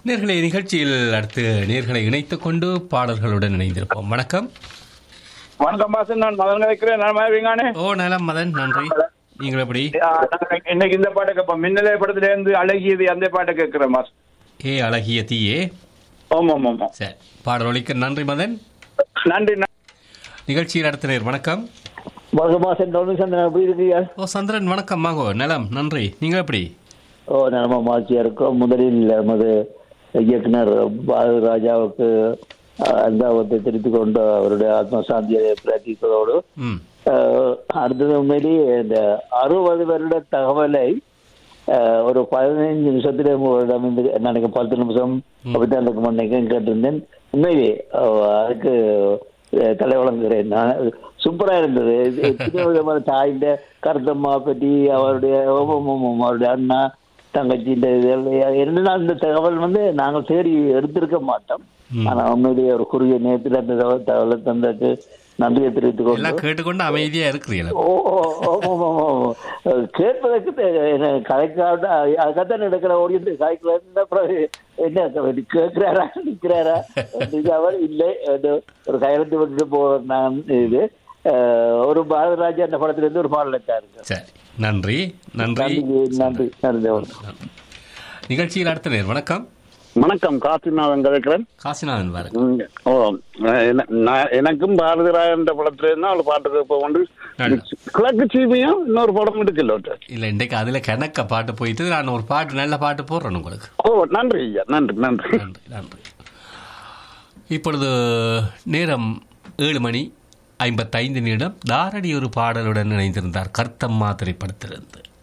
நேர்களை நிகழ்ச்சியில் அடுத்து நேர்களை இணைத்துக் கொண்டு பாடல்களுடன் இணைந்திருப்போம் வணக்கம் வணக்கம் பாசன் நான் மதன் வைக்கிறேன் நான் வீங்கானே ஓ நலம் மதன் நன்றி நீங்கள் எப்படி இன்னைக்கு இந்த பாட்டை கேட்போம் மின்னலே படத்துல இருந்து அழகியது அந்த பாட்டை கேட்கிறேன் மாஸ் ஏ அழகிய தீயே ஆமா ஆமா ஆமா சரி பாடல் ஒலிக்க நன்றி மதன் நன்றி நன்றி. நிகழ்ச்சியில் அடுத்த நேர் வணக்கம் மாசம் சந்திரன் எப்படி இருக்கீங்க ஓ சந்திரன் வணக்கம் மாகோ நலம் நன்றி நீங்கள் எப்படி ஓ நலமா மாச்சியா இருக்கோம் முதலில் நமது இயக்குனர் பாரதி ராஜாவுக்கு அஹ், அந்தாவத்தை தெரிவித்துக் கொண்டு அவருடைய ஆத்மசாந்தியை பிரார்த்திப்பதோடு ம் அஹ், அடுத்தது உண்மையிலேயே இந்த அறுபது வருட தகவலை அஹ், ஒரு பதினைஞ்சு நிமிஷத்துல உங்களிடம் இருந்து நினைக்க பத்து நிமிஷம் அப்படித்தான் இருக்கும் நினைக்கிறேன் கேட்டிருந்தேன் உண்மையிலே அஹ், அதுக்கு அஹ், தலை வழங்குகிறேன் நான் சூப்பரா இருந்தது இது எத்தனை விதமான தாயின் கருத்தம்மா பற்றி அவருடைய ஓமம் ஓமம் அவருடைய அண்ணா தங்கச்சி இந்த இதெல்லாம் என்னன்னா இந்த தகவல் வந்து நாங்கள் தேடி எடுத்திருக்க மாட்டோம் ஆனா உண்மையிலேயே ஒரு குறுகிய நேரத்தில் அந்த தகவல் தகவலை தந்ததுக்கு நன்றியை தெரிவித்துக் கொண்டு எல்லாம் கேட்டுக்கொண்டு அமைதியா இருக்கிறீங்களா ஓ ஓ, ஓ, ஓ, ஓ, ஓ. கேட்பதற்கு தெ- என்ன, கதைக்காவிட அதுக்காகத்தான் நடக்கிற ஓடிட்டு கதைக்கல அப்புறம் என்ன கேட்கிறாரா நிற்கிறாரா அவர் இல்லை அது ஒரு கையெழுத்து விட்டுட்டு போற நான் இது அஹ், ஒரு பாரதராஜா அந்த படத்துல இருந்து ஒரு பாடல் இருக்கு சரி நன்றி நன்றி நன்றி நன்றி நன்றி நிகழ்ச்சியில் அடுத்த நேர் வணக்கம் வணக்கம் காசிநாதன் கதைக்கிறேன் காசிநாதன் பாருங்க ம், ஓ என- நான் எனக்கும் பாரதி ராயன் படத்துல இருந்தா அவள் பாட்டு கேட்ப கொண்டு கிழக்கு சீமையும் இன்னொரு படம் இருக்குல்ல இல்ல இன்றைக்கு அதுல கணக்க பாட்டு போயிட்டு நான் ஒரு பாட்டு நல்ல பாட்டு போடுறேன் உங்களுக்கு ஓ நன்றி ஐயா நன்றி நன்றி நன்றி நன்றி இப்பொழுது நேரம் ஏழு மணி ஐம்பத்தைந்து நிமிடம் தாரடி ஒரு பாடலுடன் இணைந்திருந்தார் கர்த்தம்மா திரைப்படத்திலிருந்து